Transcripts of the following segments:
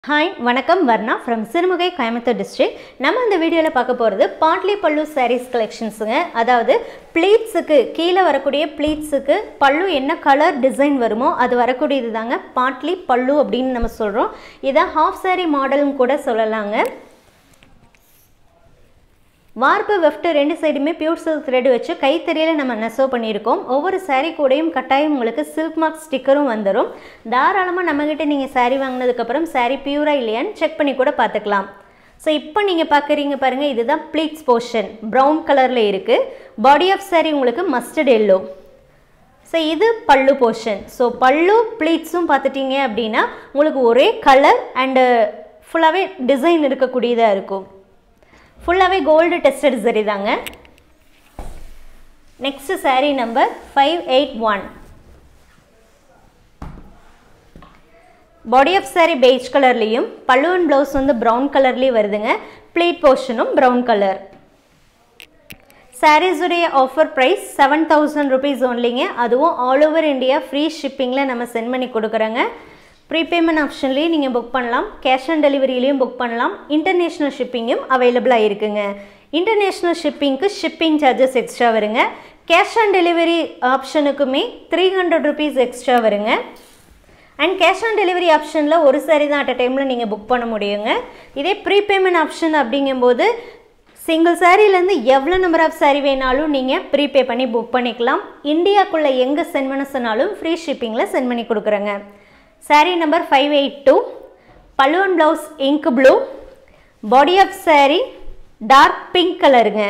hi வணக்கம் Varna from Sirumugai Coimbatore district நம்ம இந்த வீடியோவில் பார்க்க போகிறது பாட்லி பல்லு sarees கலெக்ஷன்ஸுங்க அதாவது ப்ளீட்ஸுக்கு கீழே வரக்கூடிய ப்ளீட்ஸுக்கு பல்லு என்ன கலர் டிசைன் வருமோ அது வரக்கூடியது தாங்க பாட்லி பல்லு அப்படின்னு நம்ம சொல்கிறோம் இதை ஹாஃப் saree மாடல்னு கூட சொல்லலாங்க வார்ப்பு வெஃப்ட் ரெண்டு சைடுமே பியூர் சில்க் த்ரெட் வச்சு கைத்தறியில் நம்ம நெசவு பண்ணியிருக்கோம் ஒவ்வொரு saree கூடயும் கட்டாயம் உங்களுக்கு சில்க் மார்க் ஸ்டிக்கரும் வந்துடும் தாராளமாக நம்மக்கிட்ட நீங்கள் saree வாங்கினதுக்கப்புறம் saree பியூரா இல்லையான்னு செக் பண்ணி கூட பார்த்துக்கலாம் ஸோ இப்போ நீங்கள் பார்க்குறீங்க பாருங்கள் இதுதான் ப்ளீட்ஸ் போர்ஷன் ப்ரௌன் கலரில் இருக்குது பாடி ஆஃப் saree உங்களுக்கு மஸ்டர்ட் எல்லோ ஸோ இது பல்லு போர்ஷன் ஸோ பல்லு ப்ளீட்ஸும் பார்த்துட்டீங்க அப்படின்னா உங்களுக்கு ஒரே கலர் அண்டு ஃபுல்லாகவே டிசைன் இருக்கக்கூடியதாக இருக்கும் ஃபுல்லாகவே கோல்டு டெஸ்டட் சரி தாங்க next saree number five eight one body of saree beige கலர்லேயும் பல்லுவன் ப்ளவுஸ் வந்து ப்ரௌன் கலர்லேயும் வருதுங்க ப்ளீட் போர்ஷனும் ப்ரௌன் கலர் சாரீஸுடைய offer price seven thousand rupees ஒன்லிங்க அதுவும் ஆல் ஓவர் இந்தியா ஃப்ரீ ஷிப்பிங்கில் நம்ம சென்ட் பண்ணி கொடுக்குறோங்க ப்ரீபேமெண்ட் ஆப்ஷன்லேயும் நீங்கள் புக் பண்ணலாம் கேஷ் ஆன் டெலிவரியிலையும் புக் பண்ணலாம் இன்டர்நேஷ்னல் ஷிப்பிங்கும் அவைலபிளாக இருக்குங்க இன்டர்நேஷ்னல் ஷிப்பிங்க்கு ஷிப்பிங் சார்ஜஸ் எக்ஸ்ட்ரா வருங்க கேஷ் ஆன் டெலிவரி ஆப்ஷனுக்குமே த்ரீ ஹண்ட்ரட் ருபீஸ் எக்ஸ்ட்ரா வருங்க அண்ட் கேஷ் ஆன் டெலிவரி ஆப்ஷனில் ஒரு சாரி தான் அட் அ டைமில் நீங்கள் புக் பண்ண முடியுங்க இதே ப்ரீபேமெண்ட் ஆப்ஷன் அப்படிங்கும்போது சிங்கிள் சாரீலேருந்து எவ்வளோ நம்பர் ஆஃப் சாரீ வேணாலும் நீங்கள் ப்ரீபே பண்ணி புக் பண்ணிக்கலாம் இந்தியாக்குள்ளே எங்கே சென்ட் பண்ண சொன்னாலும் ஃப்ரீ ஷிப்பிங்கில் சென்ட் பண்ணி கொடுக்குறேங்க sari number five eight two பல்லுவன் blouse ink blue body of sari dark pink கலருங்க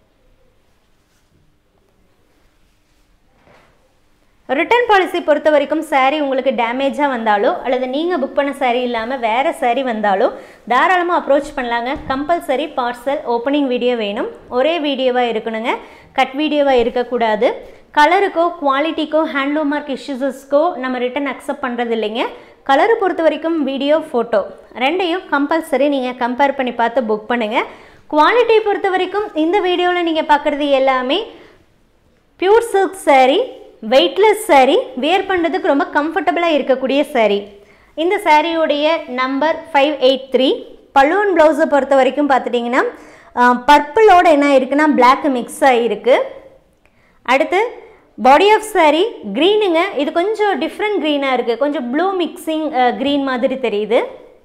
ரிட்டர்ன் பாலிசி பொறுத்த வரைக்கும் சாரீ உங்களுக்கு டேமேஜாக வந்தாலோ அல்லது நீங்கள் புக் பண்ண சாரீ இல்லாமல் வேறு சாரீ வந்தாலோ தாராளமாக அப்ரோச் பண்ணலாங்க கம்பல்சரி பார்சல் ஓப்பனிங் வீடியோ வேணும் ஒரே வீடியோவாக இருக்கணுங்க கட் வீடியோவாக இருக்கக்கூடாது கலருக்கோ குவாலிட்டிக்கோ ஹேண்ட்லூம் மார்க் இஷ்யூஸஸ்க்கோ நம்ம ரிட்டன் அக்செப்ட் பண்ணுறது இல்லைங்க கலரை பொறுத்த வரைக்கும் வீடியோ ஃபோட்டோ ரெண்டையும் கம்பல்சரி நீங்கள் கம்பேர் பண்ணி பார்த்து புக் பண்ணுங்கள் குவாலிட்டியை பொறுத்த வரைக்கும் இந்த வீடியோவில் நீங்கள் பார்க்குறது எல்லாமே pure silk saree weightless saree wear பண்ணுறதுக்கு ரொம்ப கம்ஃபர்டபுளாக இருக்கக்கூடிய saree இந்த சாரியுடைய number five eight three balloon ப்ளவுஸை பொறுத்த வரைக்கும் பார்த்துட்டிங்கன்னா பர்பிளோட என்ன இருக்குன்னா பிளாக் மிக்ஸ் ஆகிருக்கு அடுத்து பாடி ஆஃப் saree க்ரீனுங்க இது கொஞ்சம் டிஃப்ரெண்ட் க்ரீனாக இருக்குது கொஞ்சம் ப்ளூ மிக்சிங் க்ரீன் மாதிரி தெரியுது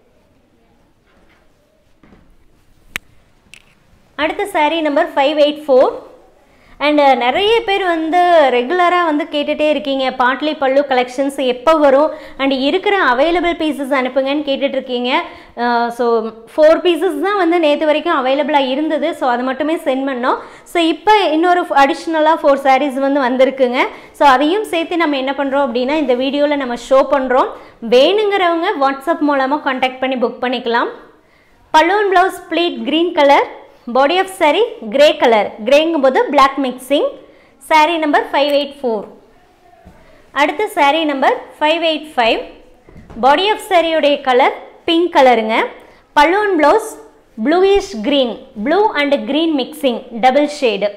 அடுத்த saree number five eight four and நிறைய பேர் வந்து ரெகுலராக வந்து கேட்டுகிட்டே இருக்கீங்க பாட்லி பல்லு கலெக்ஷன்ஸ் எப்போ வரும் அண்ட் இருக்கிற அவைலபிள் பீசஸ் அனுப்புங்கன்னு கேட்டுட்டு இருக்கீங்க ஸோ ஃபோர் பீசஸ் தான் வந்து நேற்று வரைக்கும் அவைலபிளாக இருந்தது ஸோ அதை மட்டுமே சென்ட் பண்ணோம் ஸோ இப்போ இன்னொரு அடிஷ்னலாக ஃபோர் சாரீஸ் வந்து வந்திருக்குங்க ஸோ அதையும் சேர்த்து நம்ம என்ன பண்ணுறோம் அப்படின்னா இந்த வீடியோவில் நம்ம ஷோ பண்ணுறோம் வேணுங்கிறவங்க வாட்ஸ்அப் மூலமாக காண்டாக்ட் பண்ணி புக் பண்ணிக்கலாம் balloon blouse pleat green colour body of saree grey colour கிரேங்கும் போது black mixing saree number five eight four அடுத்து saree number five eight five body of சாரியுடைய கலர் பிங்க் கலருங்க balloon blouse bluish green blue and green mixing double shade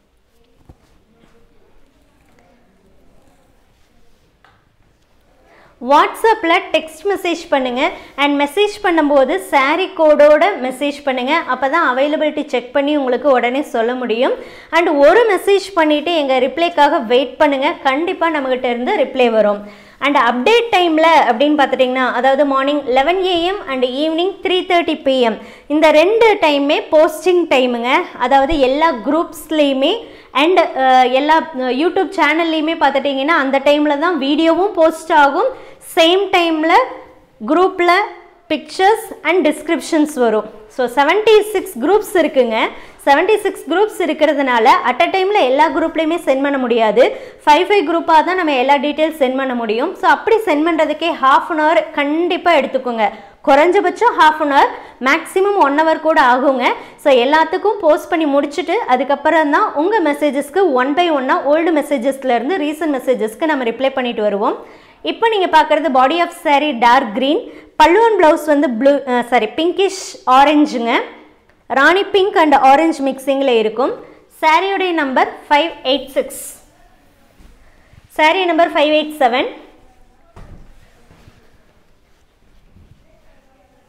வாட்ஸ்அப்பில் text message பண்ணுங்கள் and message பண்ணும்போது sari கோடோட message பண்ணுங்கள் அப்போ தான் availability check பண்ணி உங்களுக்கு உடனே சொல்ல முடியும் அண்ட் ஒரு மெசேஜ் பண்ணிவிட்டு எங்கள் ரிப்ளைக்காக வெயிட் பண்ணுங்கள் கண்டிப்பாக நம்மகிட்ட இருந்து ரிப்ளை வரும் அண்ட் அப்டேட் டைமில் அப்படின்னு பார்த்துட்டிங்கன்னா அதாவது morning eleven AM and evening three thirty PM இந்த ரெண்டு டைமே போஸ்டிங் டைமுங்க அதாவது எல்லா குரூப்ஸ்லேயுமே அண்ட் எல்லா யூடியூப் சேனல்லையுமே பார்த்துட்டிங்கன்னா அந்த டைமில் தான் வீடியோவும் போஸ்ட் ஆகும் சேம் டைமில் குரூப்பில் பிக்சர்ஸ் அண்ட் டிஸ்கிரிப்ஷன்ஸ் வரும் ஸோ செவன்ட்டி சிக்ஸ் குரூப்ஸ் இருக்குங்க செவன்ட்டி சிக்ஸ் குரூப்ஸ் இருக்கிறதுனால அட் அ டைமில் எல்லா குரூப்லேயுமே சென்ட் பண்ண முடியாது ஃபைவ் ஃபைவ் குரூப்பாக தான் நம்ம எல்லா டீட்டெயில்ஸ் சென்ட் பண்ண முடியும் ஸோ அப்படி சென்ட் பண்ணுறதுக்கே ஹாஃப் அன் ஹவர் கண்டிப்பாக எடுத்துக்கோங்க குறைஞ்சபட்சம் half an hour maximum one hour கூட ஆகுங்க ஸோ எல்லாத்துக்கும் போஸ்ட் பண்ணி முடிச்சுட்டு அதுக்கப்புறம் தான் உங்கள் மெசேஜஸ்க்கு ஒன் பை ஒன்னாக ஓல்டு மெசேஜஸ்லேருந்து ரீசன்ட் மெசேஜஸ்க்கு நம்ம ரிப்ளை பண்ணிட்டு வருவோம் இப்போ நீங்கள் பார்க்குறது body of saree dark green பல்லுவன் ப்ளவுஸ் வந்து ப்ளூ சாரி பிங்கிஷ் ஆரஞ்சுங்க ராணி பிங்க் அண்ட் ஆரஞ்சு மிக்சிங்கில் இருக்கும் சாரியுடைய number five eight six sari number five eight seven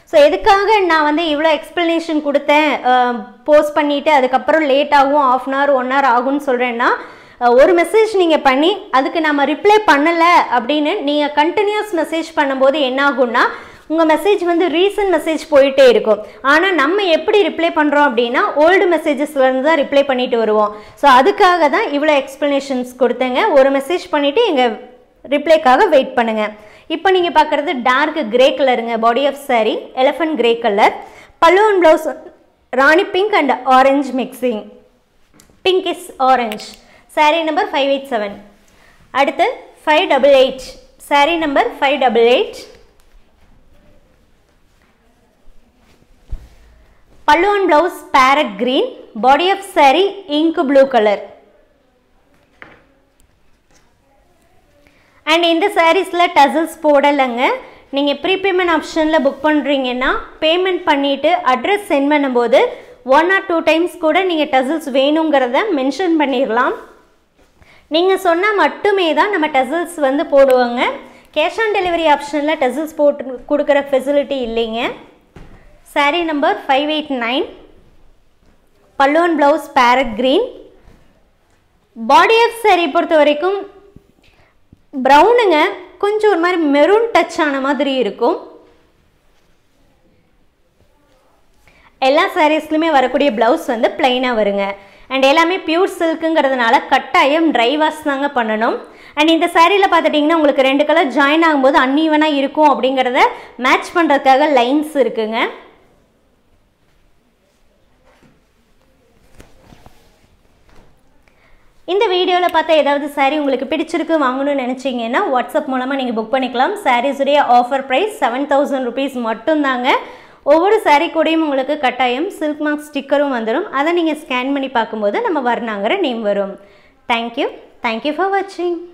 so எதுக்காக நான் வந்து இவ்வளோ எக்ஸ்ப்ளனேஷன் கொடுத்தேன் போஸ்ட் பண்ணிவிட்டு அதுக்கப்புறம் லேட் ஆகும் half an hour one hour ஆகும்னு சொல்கிறேன்னா அஹ், ஒரு மெசேஜ் நீங்கள் பண்ணி அதுக்கு நம்ம ரிப்ளை பண்ணலை அப்படின்னு நீங்கள் கண்டினியூஸ் மெசேஜ் பண்ணும்போது என்ன ஆகும்னா உங்கள் மெசேஜ் வந்து ரீசன்ட் மெசேஜ் போயிட்டே இருக்கும் ஆனால் நம்ம எப்படி ரிப்ளை பண்ணுறோம் அப்படின்னா ஓல்டு மெசேஜஸ்லேருந்து தான் ரிப்ளை பண்ணிட்டு வருவோம் ஸோ அதுக்காக தான் இவ்வளோ எக்ஸ்ப்ளனேஷன்ஸ் கொடுத்தேங்க ஒரு மெசேஜ் பண்ணிவிட்டு எங்கள் ரிப்ளைக்காக வெயிட் பண்ணுங்கள் இப்போ நீங்கள் பார்க்குறது டார்க் கிரே கலருங்க body of saree elephant grey colour பல்லுவன் blouse rani pink and orange mixing pink is orange saree number five eight seven அடுத்து five double eight saree number five double eight பல்லுவன் blouse parrot green body of saree ink blue colour and இந்த சாரீஸில் tassels போடலைங்க நீங்கள் prepayment ஆப்ஷனில் book பண்ணுறீங்கன்னா payment பண்ணிவிட்டு address send பண்ணும்போது one or two times கூட நீங்கள் டசல்ஸ் வேணுங்கிறத மென்ஷன் பண்ணிடலாம் நீங்கள் சொன்னால் மட்டுமே தான் நம்ம டசல்ஸ் வந்து போடுவோங்க கேஷ் ஆன் டெலிவரி ஆப்ஷனில் டசல்ஸ் போட்டு கொடுக்குற ஃபெசிலிட்டி இல்லைங்க saree number five eight nine பல்லுவன் blouse parrot green body of saree பொறுத்த வரைக்கும் ப்ரௌனுங்க கொஞ்சம் ஒரு மாதிரி மெரூன் டச் ஆன மாதிரி இருக்கும் எல்லா சாரீஸ்லையுமே வரக்கூடிய ப்ளவுஸ் வந்து பிளைனாக வருங்க அண்ட் எல்லாமே பியூர் சில்க்குங்கிறதுனால கட்டாயம் ட்ரை வாஷ் தாங்க பண்ணணும் அண்ட் இந்த சாரியில் பார்த்துட்டிங்கன்னா உங்களுக்கு ரெண்டு கலர் ஜாயின் ஆகும்போது அன்ஈவனாக இருக்கும் அப்படிங்கிறத மேட்ச் பண்ணுறதுக்காக லைன்ஸ் இருக்குங்க இந்த வீடியோவில் பார்த்தா ஏதாவது saree உங்களுக்கு பிடிச்சிருக்கு வாங்கணும்னு நினச்சிங்கன்னா வாட்ஸ்அப் மூலமாக நீங்கள் புக் பண்ணிக்கலாம் சாரீஸுடைய offer price seven thousand rupees மட்டும்தாங்க ஒவ்வொரு saree கூடயும் உங்களுக்கு கட்டாயம் சில்க் மார்க் ஸ்டிக்கரும் வந்துடும் அதை நீங்கள் ஸ்கேன் பண்ணி பார்க்கும்போது நம்ம வர்ணாங்கிற நேம் வரும் தேங்க்யூ தேங்க்யூ ஃபார் வாட்சிங்